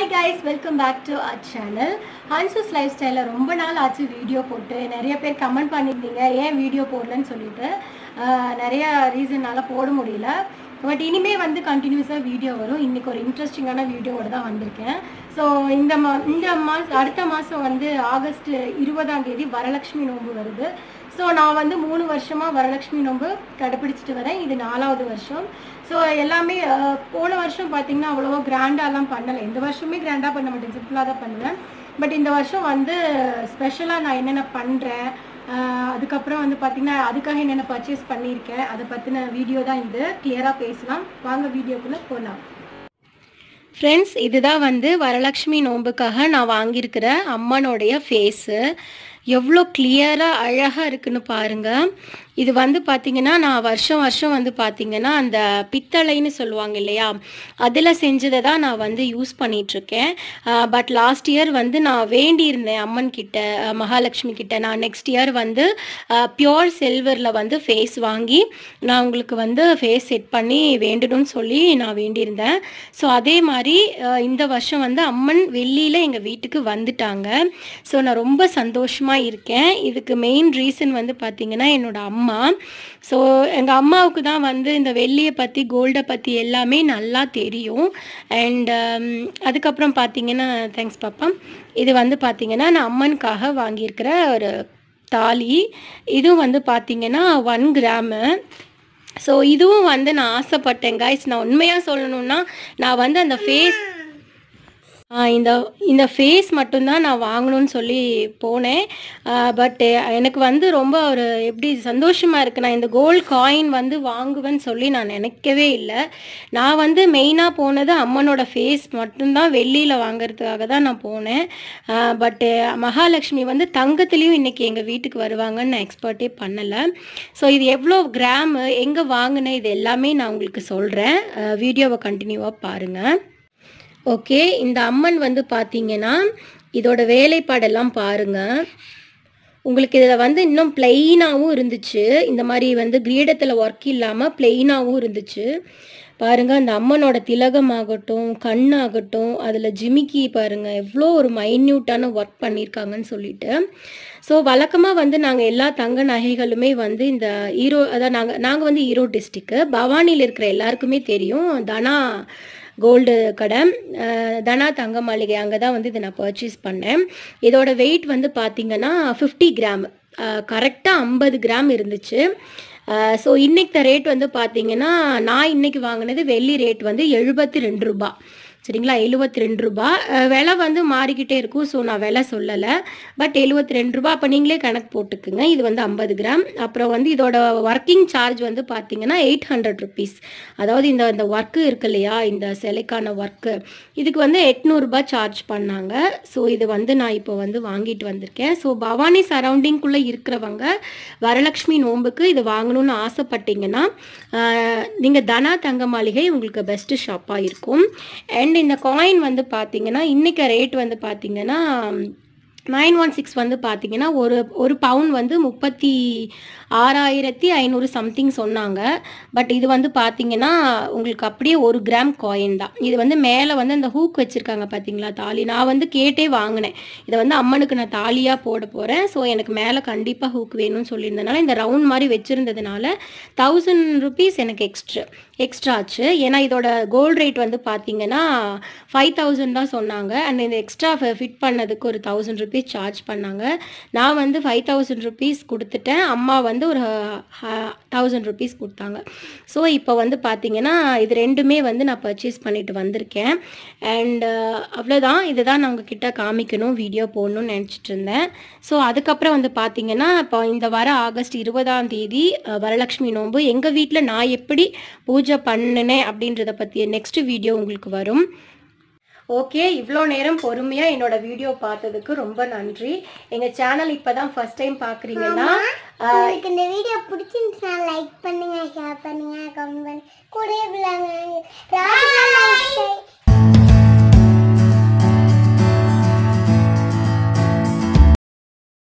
hi guys welcome back to our channel ஹன்சூஸ் life ஸ்டைலில் ரொம்ப நாள் ஆச்சு வீடியோ போட்டு நிறைய பேர் கமெண்ட் பண்ணியிருந்தீங்க ஏன் வீடியோ போடலன்னு சொல்லிட்டு ஆஹ் நிறைய ரீசன்னால போட முடியல பட் இனிமே வந்து கண்டினியூஸாக வீடியோ வரும் இன்னைக்கு ஒரு இன்ட்ரெஸ்டிங்கான வீடியோவோட தான் வந்திருக்கேன் ஸோ இந்த மா இந்த மாதம் அடுத்த மாதம் வந்து ஆகஸ்ட் இருபதாம் தேதி வரலட்சுமி நோன்பு வருது ஸோ நான் வந்து மூணு வருஷமாக வரலட்சுமி நோன்பு கடைப்பிடிச்சிட்டு வரேன் இது நாலாவது வருஷம் ஸோ எல்லாமே அஹ், போன வருஷம் பார்த்தீங்கன்னா அவ்வளோவா கிராண்டாலாம் பண்ணலை இந்த வருஷமே கிராண்டாக பண்ண மாட்டேன் சிம்பிளாக தான் பண்ணுவேன் பட் இந்த வருஷம் வந்து ஸ்பெஷலாக நான் என்னென்ன பண்ணுறேன் அதுக்கப்புறம் வந்து பார்த்தீங்கன்னா அதுக்காக என்னென்ன பர்ச்சேஸ் பண்ணியிருக்கேன் அதை பற்றின வீடியோ தான் இது கிளியராக பேசலாம் வாங்க வீடியோக்குள்ளே போகலாம் ஃப்ரெண்ட்ஸ் இதுதான் வந்து வரலட்சுமி நோன்புக்காக நான் வாங்கியிருக்கிற அம்மனுடைய ஃபேஸு எவ்வளோ கிளியராக அழகாக இருக்குன்னு பாருங்க இது வந்து பார்த்தீங்கன்னா நான் வருஷம் வருஷம் வந்து பார்த்தீங்கன்னா அந்த பித்தளைன்னு சொல்லுவாங்க இல்லையா அதில் செஞ்சதை தான் நான் வந்து யூஸ் பண்ணிகிட்ருக்கேன் பட் லாஸ்ட் இயர் வந்து நான் வேண்டியிருந்தேன் அம்மன் கிட்ட அஹ், மகாலட்சுமி கிட்ட நான் நெக்ஸ்ட் இயர் வந்து பியோர் சில்வரில் வந்து ஃபேஸ் வாங்கி நான் உங்களுக்கு வந்து ஃபேஸ் செட் பண்ணி வேண்டணும்னு சொல்லி நான் வேண்டியிருந்தேன் ஸோ அதே மாதிரி அஹ், இந்த வருஷம் வந்து அம்மன் வெள்ளியில் எங்கள் வீட்டுக்கு வந்துட்டாங்க ஸோ நான் ரொம்ப சந்தோஷமாக இருக்கேன் இதுக்கு மெயின் ரீசன் வந்து பார்த்தீங்கன்னா என்னோட அம்மா ஸோ எங்கள் அம்மாவுக்கு தான் வந்து இந்த வெள்ளியை பற்றி கோல்டை பற்றி எல்லாமே நல்லா தெரியும் அண்ட் அதுக்கப்புறம் பார்த்தீங்கன்னா தேங்க்ஸ் பாப்பா இது வந்து பார்த்தீங்கன்னா நான் அம்மனுக்காக வாங்கியிருக்கிற ஒரு தாலி இதுவும் வந்து பார்த்தீங்கன்னா ஒன் கிராமு ஸோ இதுவும் வந்து நான் ஆசைப்பட்டேன் கைஸ் நான் உண்மையாக சொல்லணும்னா நான் வந்து அந்த ஃபேஸ் இந்த இந்த ஃபேஸ் மட்டும்தான் நான் வாங்கணும்னு சொல்லி போனேன் பட் எனக்கு வந்து ரொம்ப ஒரு எப்படி சந்தோஷமாக இருக்குது நான் இந்த கோல்ட் காயின் வந்து வாங்குவேன்னு சொல்லி நான் நினைக்கவே இல்லை நான் வந்து மெயினாக போனது அம்மனோட ஃபேஸ் மட்டும்தான் வெள்ளியில் வாங்குறதுக்காக தான் நான் போனேன் பட்டு மகாலட்சுமி வந்து தங்கத்துலேயும் இன்றைக்கி எங்கள் வீட்டுக்கு வருவாங்கன்னு நான் எக்ஸ்பர்ட்டே பண்ணலை ஸோ இது எவ்வளோ கிராமு எங்கே வாங்கினேன் இது எல்லாமே நான் உங்களுக்கு சொல்கிறேன் வீடியோவை கண்டினியூவாக பாருங்கள் ஓகே இந்த அம்மன் வந்து பார்த்தீங்கன்னா இதோட வேலைப்பாடெல்லாம் பாருங்க உங்களுக்கு இதில் வந்து இன்னும் பிளெயினாகவும் இருந்துச்சு இந்த மாதிரி வந்து கிரீடத்தில் ஒர்க் இல்லாமல் பிளெயினாகவும் இருந்துச்சு பாருங்க அந்த அம்மனோட திலகம் ஆகட்டும் கண் ஆகட்டும் அதில் ஜிமிக்கி பாருங்க எவ்வளோ ஒரு மைன்யூட்டான ஒர்க் பண்ணியிருக்காங்கன்னு சொல்லிட்டு ஸோ வழக்கமாக வந்து நாங்கள் எல்லா தங்க நகைகளுமே வந்து இந்த ஈரோ அதான் நாங்கள் நாங்கள் வந்து ஈரோடு டிஸ்ட்ரிக்கு பவானியில் இருக்கிற எல்லாருக்குமே தெரியும் தனா கோல்டு கடை அஹ், தனா தங்க மாளிகை அங்கே தான் வந்து இதை நான் பர்ச்சேஸ் பண்ணேன் இதோட வெயிட் வந்து பார்த்தீங்கன்னா ஃபிஃப்டி கிராம் கரெக்டாக ஐம்பது கிராம் இருந்துச்சு ஸோ இன்னைக்கு ரேட் வந்து பார்த்தீங்கன்னா நான் இன்னைக்கு வாங்கினது வெள்ளி ரேட் வந்து எழுபத்தி ரெண்டு ரூபா சரிங்களா எழுபத்தி ரெண்டு ரூபா அஹ், விலை வந்து மாறிக்கிட்டே இருக்கும் ஸோ நான் விலை சொல்லலை பட் எழுபத்தி ரெண்டு ரூபா அப்போ நீங்களே கணக்கு போட்டுக்குங்க இது வந்து ஐம்பது கிராம் அப்புறம் வந்து இதோட ஒர்க்கிங் சார்ஜ் வந்து பார்த்தீங்கன்னா எயிட் ஹண்ட்ரட் ருபீஸ் அதாவது இந்த இந்த ஒர்க்கு இருக்கு இல்லையா இந்த சிலைக்கான ஒர்க்கு இதுக்கு வந்து எட்நூறுபா சார்ஜ் பண்ணாங்க ஸோ இது வந்து நான் இப்போ வந்து வாங்கிட்டு வந்திருக்கேன் ஸோ பவானி சரௌண்டிங்குள்ளே இருக்கிறவங்க வரலட்சுமி நோன்புக்கு இது வாங்கணும்னு ஆசைப்பட்டீங்கன்னா நீங்கள் தனா தங்க மாளிகை உங்களுக்கு பெஸ்ட்டு ஷாப்பாக இருக்கும் அண்ட் இந்த காயின் வந்து பார்த்தீங்கன்னா இன்றைக்கி ரேட் வந்து பார்த்தீங்கன்னா நைன் ஒன் சிக்ஸ் வந்து பார்த்தீங்கன்னா ஒரு ஒரு பவுன் வந்து முப்பத்தி ஆறாயிரத்தி ஐநூறு சம்திங் சொன்னாங்க பட் இது வந்து பார்த்தீங்கன்னா உங்களுக்கு அப்படியே ஒரு கிராம் காயின் தான் இது வந்து மேலே வந்து அந்த ஹூக் வச்சுருக்காங்க பார்த்தீங்களா தாலி நான் வந்து கேட்டே வாங்கினேன் இதை வந்து அம்மனுக்கு நான் தாலியாக போட போகிறேன் ஸோ எனக்கு மேலே கண்டிப்பாக ஹூக் வேணும்னு சொல்லியிருந்தனால இந்த ரவுண்ட் மாதிரி வச்சுருந்ததுனால தௌசண்ட் ருபீஸ் எனக்கு எக்ஸ்ட்ரா எக்ஸ்ட்ரா ஆச்சு ஏன்னா இதோட கோல்ட் ரேட் வந்து பார்த்தீங்கன்னா ஃபைவ் தௌசண்ட் தான் சொன்னாங்க அண்ட் இந்த எக்ஸ்ட்ரா ஃபிட் பண்ணதுக்கு ஒரு தௌசண்ட் ருபீஸ் சார்ஜ் பண்ணாங்க நான் வந்து ஃபைவ் தௌசண்ட் ருபீஸ் கொடுத்துட்டேன் அம்மா வந்து ஒரு தௌசண்ட் ருபீஸ் கொடுத்தாங்க ஸோ இப்போ வந்து பார்த்தீங்கன்னா இது ரெண்டுமே வந்து நான் பர்ச்சேஸ் பண்ணிட்டு வந்திருக்கேன் அண்ட் அவ்வளோதான் இதுதான் நான் உங்ககிட்ட காமிக்கணும் வீடியோ போடணும்னு நினச்சிட்டு இருந்தேன் ஸோ அதுக்கப்புறம் வந்து பார்த்தீங்கன்னா இப்போ இந்த வர ஆகஸ்ட் இருபதாம் தேதி அஹ், வரலட்சுமி நோன்பு எங்கள் வீட்டில் நான் எப்படி பூஜை பண்ணினேன் அப்படின்றத பற்றிய நெக்ஸ்ட் வீடியோ உங்களுக்கு வரும் ஓகே இவ்வளோ நேரம் பொறுமையாக என்னோட வீடியோ பார்த்ததுக்கு ரொம்ப நன்றி எங்கள் சேனல் இப்போ தான் ஃபஸ்ட் டைம் பார்க்குறீங்கன்னா உங்களுக்கு இந்த வீடியோ பிடிச்சிருந்துச்சுன்னா லைக் பண்ணுங்க ஷேர் பண்ணுங்க கமெண்ட் பண்ணி கூட விளாங்க